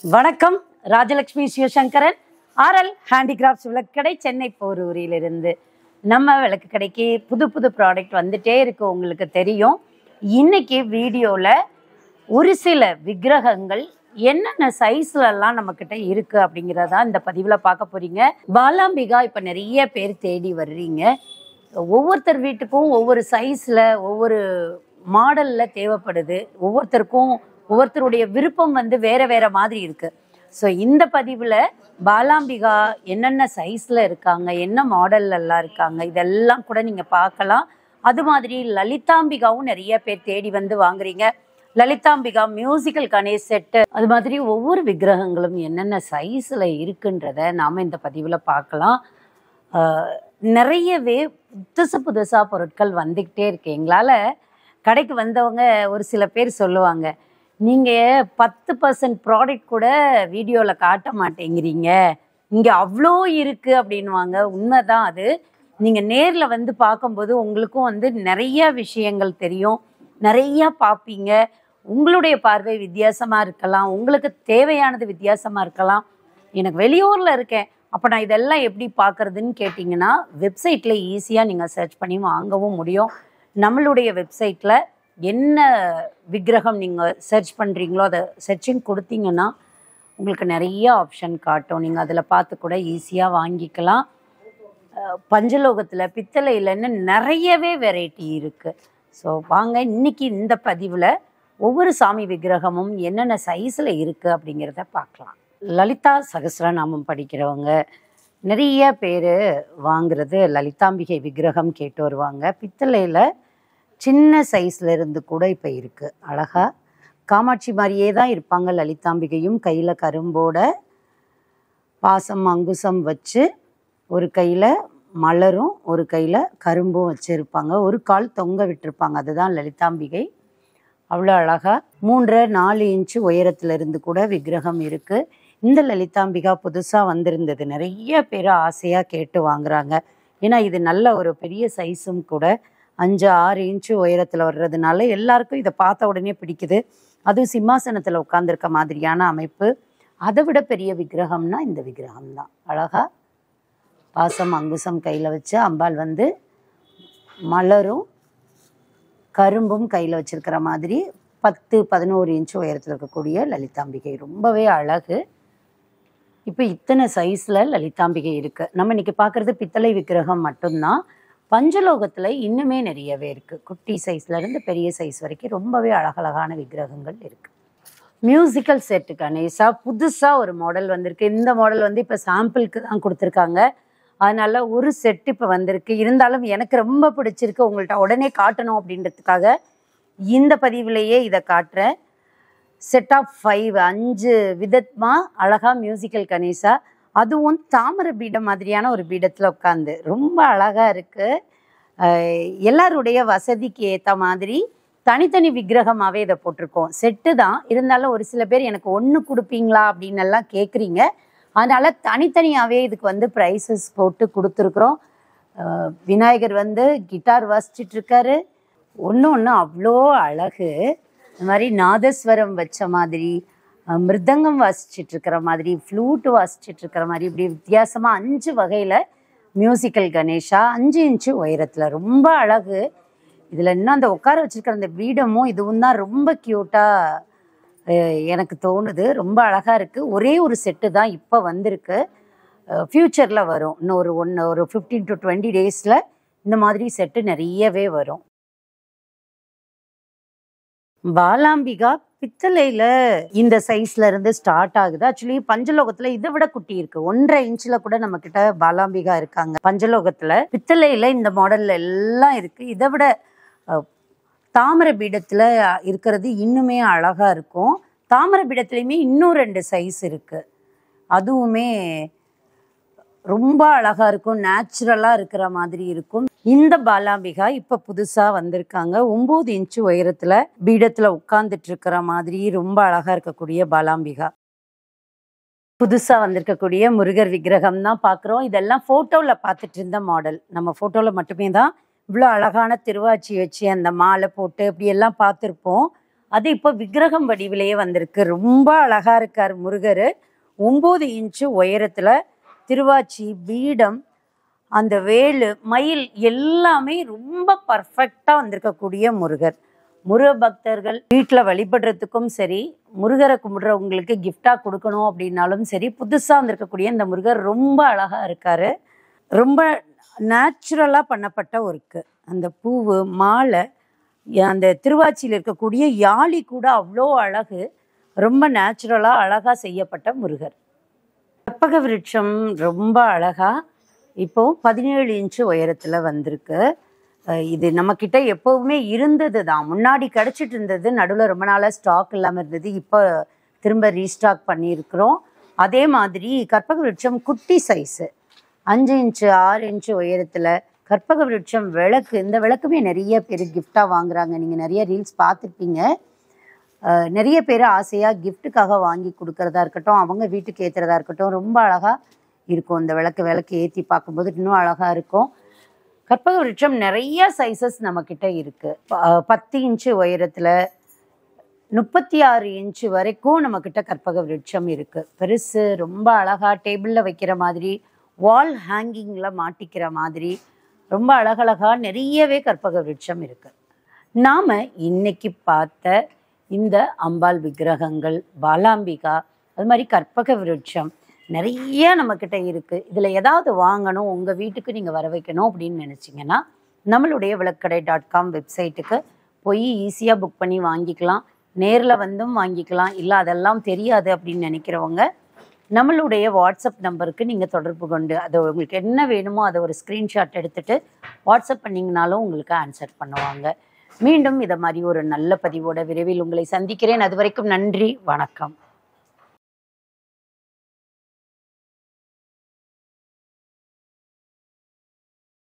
வணக்கம் Rajalakshmi Sivasankaran RL handicrafts விளக்கடை சென்னை போரூரிலிருந்து நம்ம விளக்கு கடைக்கு புது புது ப்ராடக்ட் வந்துட்டே இருக்கு உங்களுக்கு தெரியும் இன்னைக்கு வீடியோவில் ஒரு சில விக்கிரகங்கள் என்னென்ன சைஸ்ல எல்லாம் நம்மக்கிட்ட இருக்கு அப்படிங்கிறதா இந்த பதிவில் பார்க்க போறீங்க பாலாம்பிகா இப்போ நிறைய பேர் தேடி வர்றீங்க ஒவ்வொருத்தர் வீட்டுக்கும் ஒவ்வொரு சைஸில் ஒவ்வொரு மாடலில் தேவைப்படுது ஒவ்வொருத்தருக்கும் ஒவ்வொருத்தருடைய விருப்பம் வந்து வேற வேற மாதிரி இருக்கு ஸோ இந்த பதிவில் பாலாம்பிகா என்னென்ன சைஸில் இருக்காங்க என்ன மாடல்ல எல்லாம் இருக்காங்க இதெல்லாம் கூட நீங்கள் பார்க்கலாம் அது மாதிரி லலிதாம்பிகாவும் நிறைய பேர் தேடி வந்து வாங்குறீங்க லலிதாம்பிகா மியூசிக்கல் கணேஷ் செட்டு அது மாதிரி ஒவ்வொரு விக்கிரகங்களும் என்னென்ன சைஸில் இருக்குன்றத நாம் இந்த பதிவில் பார்க்கலாம் ஆஹ் நிறையவே புதுசு புதுசாக பொருட்கள் வந்துக்கிட்டே இருக்கு எங்களால் கடைக்கு வந்தவங்க ஒரு சில பேர் சொல்லுவாங்க நீங்கள் பத்து பர்சன்ட் ப்ராடக்ட் கூட வீடியோவில் காட்ட மாட்டேங்கிறீங்க இங்கே அவ்வளோ இருக்குது அப்படின்வாங்க உண்மைதான் அது நீங்கள் நேரில் வந்து பார்க்கும்போது உங்களுக்கும் வந்து நிறைய விஷயங்கள் தெரியும் நிறையா பார்ப்பீங்க உங்களுடைய பார்வை வித்தியாசமாக இருக்கலாம் உங்களுக்கு தேவையானது வித்தியாசமாக இருக்கலாம் எனக்கு வெளியூரில் இருக்கேன் அப்போ நான் இதெல்லாம் எப்படி பார்க்குறதுன்னு கேட்டிங்கன்னா வெப்சைட்டில் ஈஸியாக நீங்கள் சர்ச் பண்ணி வாங்கவும் முடியும் நம்மளுடைய வெப்சைட்டில் என்ன விக்கிரகம் நீங்கள் சர்ச் பண்ணுறீங்களோ அதை சர்ச்சிங் கொடுத்தீங்கன்னா உங்களுக்கு நிறைய ஆப்ஷன் காட்டும் நீங்கள் அதில் பார்த்து கூட ஈஸியாக வாங்கிக்கலாம் அஹ் பஞ்சலோகத்தில் பித்தளையிலன்னு நிறையவே வெரைட்டி இருக்குது ஸோ வாங்க இன்னைக்கு இந்த பதிவில் ஒவ்வொரு சாமி விக்கிரகமும் என்னென்ன சைஸில் இருக்குது அப்படிங்கிறத பார்க்கலாம் லலிதா சகஸ்ரநாமம் படிக்கிறவங்க நிறைய பேர் வாங்குறது லலிதாம்பிகை விக்கிரகம் கேட்டு வருவாங்க பித்தளையில் சின்ன சைஸ்ல இருந்து கூட இப்போ இருக்குது அழகா காமாட்சி மாதிரியே தான் இருப்பாங்க லலிதாம்பிகையும் கையில் கரும்போட பாசம் அங்குசம் வச்சு ஒரு கையில் மலரும் ஒரு கையில் கரும்பும் வச்சுருப்பாங்க ஒரு கால் தொங்க விட்டிருப்பாங்க அதுதான் லலிதாம்பிகை அவ்வளோ அழகா மூன்றரை நாலு இன்ச்சு உயரத்துல இருந்து கூட விக்கிரகம் இருக்கு இந்த லலிதாம்பிகா புதுசாக வந்திருந்தது நிறைய பேர் ஆசையாக கேட்டு வாங்குறாங்க ஏன்னா இது நல்ல ஒரு பெரிய சைஸும் கூட அஞ்சு ஆறு இன்ச்சு உயரத்தில் வர்றதுனால எல்லாருக்கும் இதை பார்த்த உடனே பிடிக்குது அதுவும் சிம்மாசனத்தில் உட்காந்துருக்க மாதிரியான அமைப்பு அதை விட பெரிய விக்கிரகம்னா இந்த விக்கிரகம் தான் அழகா பாசம் அங்குசம் கையில் வச்சு அம்பாள் வந்து மலரும் கரும்பும் கையில் வச்சிருக்கிற மாதிரி பத்து பதினோரு இன்ச்சு உயரத்தில் இருக்கக்கூடிய லலிதாம்பிகை ரொம்பவே அழகு இப்போ இத்தனை சைஸில் லலிதாம்பிகை இருக்கு நம்ம இன்னைக்கு பார்க்குறது பித்தளை விக்கிரகம் மட்டும்தான் பஞ்சலோகத்தில் இன்னுமே நிறையவே இருக்கு குட்டி சைஸ்ல இருந்து பெரிய சைஸ் வரைக்கும் ரொம்பவே அழகழகான விக்கிரகங்கள் இருக்கு மியூசிக்கல் செட்டு கணேசா புதுசாக ஒரு மாடல் வந்திருக்கு இந்த மாடல் வந்து இப்போ சாம்பிளுக்கு தான் கொடுத்துருக்காங்க அதனால ஒரு செட் இப்போ வந்திருக்கு இருந்தாலும் எனக்கு ரொம்ப பிடிச்சிருக்கு உங்கள்கிட்ட உடனே காட்டணும் அப்படின்றதுக்காக இந்த பதிவுலேயே இதை காட்டுறேன் செட் ஆஃப் ஃபைவ் அஞ்சு விதமா அழகா மியூசிக்கல் கணேசா அதுவும் தாமரை பீடம் மாதிரியான ஒரு பீடத்தில் உட்காந்து ரொம்ப அழகா இருக்கு அஹ் எல்லாருடைய வசதிக்கு ஏற்ற மாதிரி தனித்தனி விக்கிரகமாகவே இதை போட்டிருக்கோம் செட்டு தான் இருந்தாலும் ஒரு சில பேர் எனக்கு ஒன்று கொடுப்பீங்களா அப்படின்னு எல்லாம் கேட்குறீங்க அதனால தனித்தனியாகவே இதுக்கு வந்து ப்ரைஸஸ் போட்டு கொடுத்துருக்குறோம் அஹ் விநாயகர் வந்து கிட்டார் வாசிச்சிட்டு இருக்காரு ஒன்று ஒன்று அவ்வளோ அழகு இந்த மாதிரி நாதஸ்வரம் வச்ச மாதிரி அஹ் மிருதங்கம் வாசிச்சிட்டு இருக்கிற மாதிரி ஃப்ளூட் வாசிச்சிட்டு இருக்கிற மாதிரி இப்படி வித்தியாசமாக அஞ்சு வகையில் மியூசிக்கல் கணேஷா அஞ்சு இன்ச்சு உயரத்தில் ரொம்ப அழகு இதில் இன்னும் அந்த உட்கார வச்சிருக்கிற அந்த பீடமும் இதுவும் தான் ரொம்ப க்யூட்டாக எனக்கு தோணுது ரொம்ப அழகாக இருக்குது ஒரே ஒரு செட்டு தான் இப்போ வந்திருக்கு ஃப்யூச்சரில் வரும் இன்னும் ஒரு ஒன்று ஒரு ஃபிஃப்டீன் டு டுவெண்ட்டி டேஸில் இந்த மாதிரி செட்டு நிறையவே வரும் பாலாம்பிகா பித்தளையில் இந்த சைஸ்ல இருந்து ஸ்டார்ட் ஆகுது ஆக்சுவலி பஞ்சலோகத்தில் இதை விட குட்டி இருக்கு ஒன்றரை இன்ச்சில் கூட நம்ம கிட்ட பாலாம்பிகா இருக்காங்க பஞ்சலோகத்தில் பித்தளையில் இந்த மாடல்ல எல்லாம் இருக்கு இதை விட அஹ், தாமரை பீடத்தில் இருக்கிறது இன்னுமே அழகா இருக்கும் தாமரை பீடத்துலையுமே இன்னும் ரெண்டு சைஸ் இருக்கு அதுவுமே ரொம்ப அழகா இருக்கும் நேச்சுரலா இருக்கிற மாதிரி இருக்கும் இந்த பாலாம்பிகா இப்ப புதுசா வந்திருக்காங்க ஒன்பது இன்ச்சு உயரத்துல பீடத்துல உட்கார்ந்துட்டு இருக்கிற மாதிரி ரொம்ப அழகா இருக்கக்கூடிய பாலாம்பிகா புதுசா வந்திருக்கக்கூடிய முருகர் விக்கிரகம் தான் பார்க்குறோம் இதெல்லாம் ஃபோட்டோவில் பார்த்துட்டு இருந்த மாடல் நம்ம ஃபோட்டோவில் மட்டுமே தான் இவ்வளோ அழகான திருவாச்சி வச்சு அந்த மாலை போட்டு இப்படி எல்லாம் பார்த்துருப்போம் அது இப்போ விக்கிரகம் வடிவிலேயே வந்திருக்கு ரொம்ப அழகா இருக்கார் முருகர் ஒம்பது இன்ச்சு உயரத்துல திருவாச்சி பீடம் அந்த வேலு மயில் எல்லாமே ரொம்ப பர்ஃபெக்டாக வந்திருக்கக்கூடிய முருகர் முருக பக்தர்கள் வீட்டில் வழிபடுறதுக்கும் சரி முருகரை கும்பிடுறவங்களுக்கு gift-ஆ கொடுக்கணும் அப்படின்னாலும் சரி புதுசாக வந்திருக்கக்கூடிய இந்த முருகர் ரொம்ப அழகாக இருக்காரு ரொம்ப நேச்சுரலாக பண்ணப்பட்ட ஒர்க்கு அந்த பூவு மாலை ய- அந்த திருவாச்சியில் இருக்கக்கூடிய யாழி கூட அவ்வளோ அழகு ரொம்ப நேச்சுரலாக அழகாக செய்யப்பட்ட முருகர் கற்பக விருட்சம் ரொம்ப அழகா இப்போ பதினேழு இன்ச்சு உயரத்துல வந்திருக்கு அஹ் இது நம்ம கிட்ட எப்பவுமே இருந்தது தான் முன்னாடி கிடைச்சிட்டு இருந்தது நடுவில் ரொம்ப நாளா ஸ்டாக் இல்லாமல் இருந்தது இப்போ திரும்ப ரீஸ்டாக் பண்ணியிருக்கிறோம் அதே மாதிரி கற்பக விருட்சம் குட்டி சைஸு அஞ்சு இன்ச்சு ஆறு இன்ச்சு உயரத்துல கற்பக விருட்சம் விளக்கு இந்த விளக்குமே நிறைய பேர் gift-ஆ வாங்குறாங்க நீங்க நிறைய ரீல்ஸ் பார்த்துருப்பீங்க அஹ் நிறைய பேர் ஆசையாக கிஃப்ட்டுக்காக வாங்கி கொடுக்கறதா இருக்கட்டும் அவங்க வீட்டுக்கு ஏற்றுறதா இருக்கட்டும் ரொம்ப அழகாக இருக்கும் இந்த விளக்கு விளக்கு ஏற்றி பார்க்கும்போது இன்னும் அழகாக இருக்கும் கற்பக விருட்சம் நிறைய சைஸஸ் நம்மக்கிட்ட இருக்குது பத்து இன்ச்சு உயரத்தில் முப்பத்தி ஆறு இன்ச்சு வரைக்கும் நம்மக்கிட்ட கற்பக விருட்சம் இருக்குது பெருசு ரொம்ப அழகாக டேபிளில் வைக்கிற மாதிரி வால் ஹேங்கிங்கில் மாட்டிக்கிற மாதிரி ரொம்ப அழகழகா நிறையவே கற்பக விருட்சம் இருக்குது நாம் இன்னைக்கு பார்த்த இந்த அம்பாள் விக்கிரகங்கள் பாலாம்பிகா அது மாதிரி கற்பக விருட்சம் நிறைய நம்மக்கிட்ட இருக்குது இதில் ஏதாவது வாங்கணும் உங்கள் வீட்டுக்கு நீங்கள் வர வைக்கணும் அப்படின்னு நினச்சிங்கன்னா நம்மளுடைய விளக்கடை டாட் காம் வெப்சைட்டுக்கு போய் ஈஸியாக புக் பண்ணி வாங்கிக்கலாம் நேரில் வந்தும் வாங்கிக்கலாம் இல்லை அதெல்லாம் தெரியாது அப்படின்னு நினைக்கிறவங்க நம்மளுடைய வாட்ஸ்அப் நம்பருக்கு நீங்கள் தொடர்பு கொண்டு அது உங்களுக்கு என்ன வேணுமோ அதை ஒரு ஸ்க்ரீன்ஷாட் எடுத்துட்டு வாட்ஸ்அப் பண்ணிங்கனாலும் உங்களுக்கு ஆன்சர் பண்ணுவாங்க மீண்டும் இதை மாதிரி ஒரு நல்ல பதிவோட விரைவில் உங்களை சந்திக்கிறேன் அது வரைக்கும் நன்றி வணக்கம்